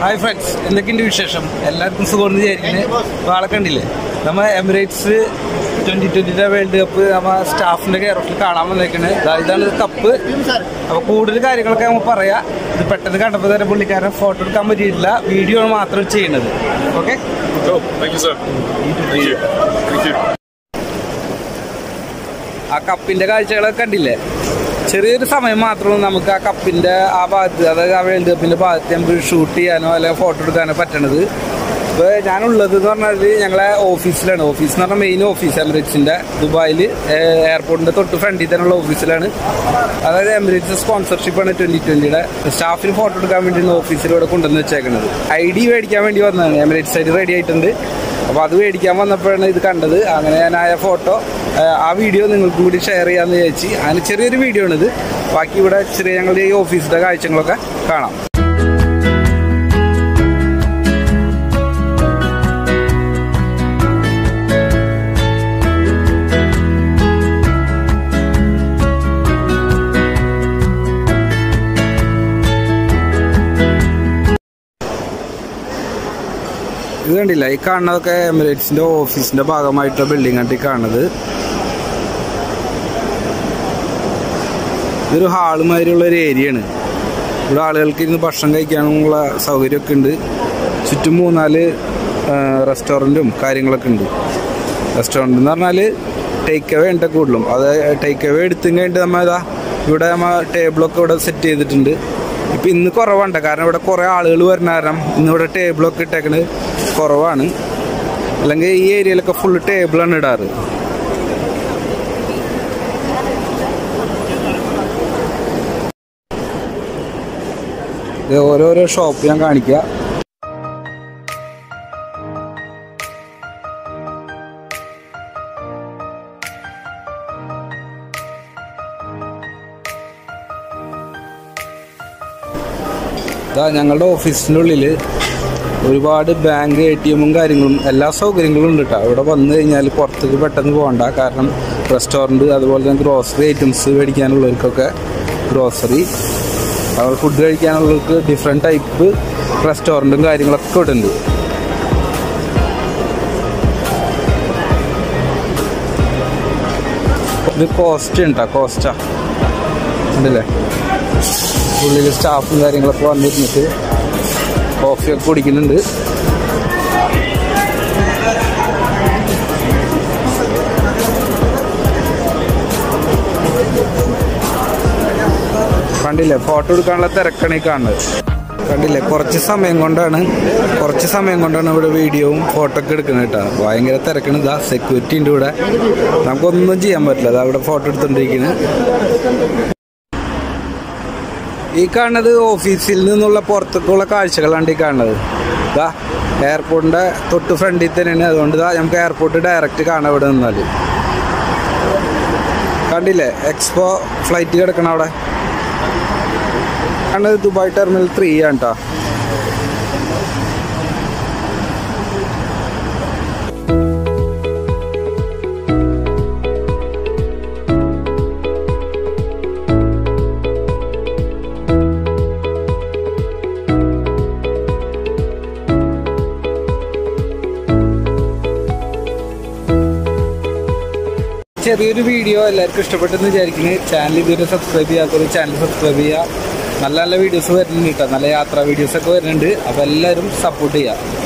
Hi friends എന്തൊക്കെയുണ്ട് വിശേഷം എല്ലാവർക്കും സുഖം വിചാരിക്കുന്നത് അപ്പോൾ ആളെ കണ്ടില്ലേ നമ്മൾ എമിറേറ്റ്സ് ട്വന്റി ട്വന്റിയുടെ വേൾഡ് കപ്പ് നമ്മ സ്റ്റാഫിന്റെ കെയർ ഓഫിൽ കാണാൻ വന്നേക്കുന്നത് ഇതാണ് കപ്പ് അപ്പോൾ കൂടുതൽ കാര്യങ്ങളൊക്കെ നമ്മൾ പറയാം ഇത് പെട്ടെന്ന് കണ്ടപ്പോൾ തന്നെ പുള്ളിക്കാരൻ ഫോട്ടോ എടുക്കാൻ പറ്റിയിട്ടില്ല വീഡിയോ ആണ് മാത്രം ചെയ്യുന്നത് okay Oh, thank you, sir. Thank you. Thank you. ആ കപ്പിന്റെ കാഴ്ചകളൊക്കെ കണ്ടില്ലേ ചെറിയൊരു സമയം മാത്രമേ നമുക്ക് ആ കപ്പിന്റെ ആ ഭാഗത്ത് അതായത് ആ വേൾഡ് കപ്പിന്റെ ഭാഗത്ത് നമുക്ക് ഷൂട്ട് ചെയ്യാനോ അല്ലെങ്കിൽ ഫോട്ടോ എടുക്കാനോ പറ്റണത് ഇപ്പൊ ഞാനുള്ളത് എന്ന് പറഞ്ഞാൽ ഞങ്ങളെ ഓഫീസിലാണ് ഓഫീസ് എന്ന് പറഞ്ഞാൽ മെയിൻ ഓഫീസ് എമിറേറ്റ്സിന്റെ ദുബായിൽ എയർപോർട്ടിന്റെ തൊട്ട് ഫ്രണ്ടിൽ തന്നെയുള്ള ഓഫീസിലാണ് അതായത് എമിറേറ്റ്സ് സ്പോൺസർഷിപ്പാണ് ട്വന്റി ട്വന്റിയുടെ സ്റ്റാഫിന് ഫോട്ടോ എടുക്കാൻ വേണ്ടിയാണ് ഓഫീസിൽ ഇവിടെ കൊണ്ടുവന്ന് വെച്ചേക്കുന്നത് ഐ ഡി മേടിക്കാൻ വേണ്ടി വന്നതാണ് എമിറേറ്റ്സ് ആയിട്ട് റെഡി ആയിട്ടുണ്ട് അപ്പോൾ അത് മേടിക്കാൻ വന്നപ്പോഴാണ് ഇത് കണ്ടത് അങ്ങനെ ഞാൻ ആ ഫോട്ടോ ആ വീഡിയോ നിങ്ങൾക്കും കൂടി ഷെയർ ചെയ്യാമെന്ന് വിചാരിച്ച് അങ്ങനെ ചെറിയൊരു വീഡിയോ ആണിത് ബാക്കി ഇവിടെ ചെറിയ ഞങ്ങളുടെ ഈ ഓഫീസിലെ കാഴ്ചകളൊക്കെ കാണാം ഇത് കണ്ടില്ല ഈ കാണുന്നതൊക്കെ എമിറേറ്റ്സിന്റെ ഓഫീസിന്റെ ഭാഗമായിട്ടുള്ള ബിൽഡിംഗ് ആയിട്ട് ഈ കാണുന്നത് ഇതൊരു ഹാള് മാതിരിയുള്ള ഒരു ഏരിയ ആണ് ഇവിടെ ആളുകൾക്ക് ഇരുന്ന് ഭക്ഷണം കഴിക്കാനുള്ള സൗകര്യമൊക്കെ ഉണ്ട് ചുറ്റും മൂന്നാല് റെസ്റ്റോറൻറ്റും കാര്യങ്ങളൊക്കെ ഉണ്ട് റെസ്റ്റോറൻറ്റ് എന്ന് പറഞ്ഞാൽ ടേക്ക് അവേ ഉണ്ട് കൂടുതലും അത് ടേക്ക് അവേ എടുത്തും കഴിഞ്ഞിട്ട് നമ്മൾ ഇതാ ഇവിടെ നമ്മൾ ടേബിളൊക്കെ ഇവിടെ സെറ്റ് ചെയ്തിട്ടുണ്ട് ഇപ്പം ഇന്ന് കുറവുണ്ട് കാരണം ഇവിടെ കുറേ ആളുകൾ വരുന്ന കാരണം ഇന്ന് ഇവിടെ ടേബിളൊക്കെ ഇട്ടേക്കണത് കുറവാണ് അല്ലെങ്കിൽ ഈ ഏരിയയിലൊക്കെ ഫുള്ള് ടേബിളാണ് ഇടാറ് ഇത് ഓരോരോ ഷോപ്പ് ഞാൻ കാണിക്കാം ഇതാ ഞങ്ങളുടെ ഓഫീസിൻ്റെ ഉള്ളിൽ ഒരുപാട് ബാങ്ക് എ ടി എമ്മും കാര്യങ്ങളും എല്ലാ സൗകര്യങ്ങളും ഉണ്ട് കേട്ടോ ഇവിടെ വന്നു കഴിഞ്ഞാൽ പുറത്തേക്ക് പെട്ടെന്ന് പോകണ്ട കാരണം റെസ്റ്റോറൻറ്റ് അതുപോലെ തന്നെ ഗ്രോസറി ഐറ്റംസ് മേടിക്കാനുള്ളവർക്കൊക്കെ ഗ്രോസറി അതുപോലെ ഫുഡ് കഴിക്കാനുള്ളവർക്ക് ഡിഫറെൻറ്റ് ടൈപ്പ് റെസ്റ്റോറൻറ്റും കാര്യങ്ങളൊക്കെ ഇവിടെ ഉണ്ട് ഇത് കോസ്റ്റ് ഉണ്ടോ കോസ്റ്റാ ഉണ്ടല്ലേ ഉള്ളിൽ സ്റ്റാഫും കാര്യങ്ങളൊക്കെ വന്നിരുന്നിട്ട് കോഫിയൊക്കെ കുടിക്കുന്നുണ്ട് കണ്ടില്ലേ ഫോട്ടോ എടുക്കാനുള്ള തിരക്കാണ് ഈ കാണുന്നത് കണ്ടില്ലേ കുറച്ച് സമയം കൊണ്ടാണ് കുറച്ച് സമയം കൊണ്ടാണ് ഇവിടെ വീഡിയോവും ഫോട്ടോ ഒക്കെ എടുക്കുന്നത് കേട്ടോ ഭയങ്കര തിരക്കാണ് ഇതാ സെക്യൂരിറ്റി ഉണ്ട് ഇവിടെ നമുക്കൊന്നും ചെയ്യാൻ പറ്റില്ല അതാ ഇവിടെ ഫോട്ടോ എടുത്തോണ്ടിരിക്കുന്നത് ഈ കാണുന്നത് ഓഫീസിൽ നിന്നുള്ള പുറത്തേക്കുള്ള കാഴ്ചകളാണ് ഈ കാണുന്നത് ഇതാ എയർപോർട്ടിന്റെ തൊട്ട് ഫ്രണ്ടിൽ തന്നെയാണ് അതുകൊണ്ട് ഇതാ നമുക്ക് എയർപോർട്ട് ഡയറക്റ്റ് കാണാം ഇവിടെ നിന്നാൽ കണ്ടില്ലേ എക്സ്പോ ഫ്ലൈറ്റ് കിടക്കണം അവിടെ കാണുന്നത് ദുബായ് ടെർമിനൽ ത്രീ ആണ് കേട്ടോ ചെറിയൊരു വീഡിയോ എല്ലാവർക്കും ഇഷ്ടപ്പെട്ടെന്ന് വിചാരിക്കുന്നത് ചാനൽ ഇതുവരെ സബ്സ്ക്രൈബ് ചെയ്യാത്തൊരു ചാനൽ സബ്സ്ക്രൈബ് ചെയ്യുക നല്ല നല്ല വീഡിയോസ് വരുന്നുണ്ട് കേട്ടോ നല്ല യാത്രാ വീഡിയോസ് ഒക്കെ വരുന്നുണ്ട് അപ്പോൾ എല്ലാവരും സപ്പോർട്ട് ചെയ്യുക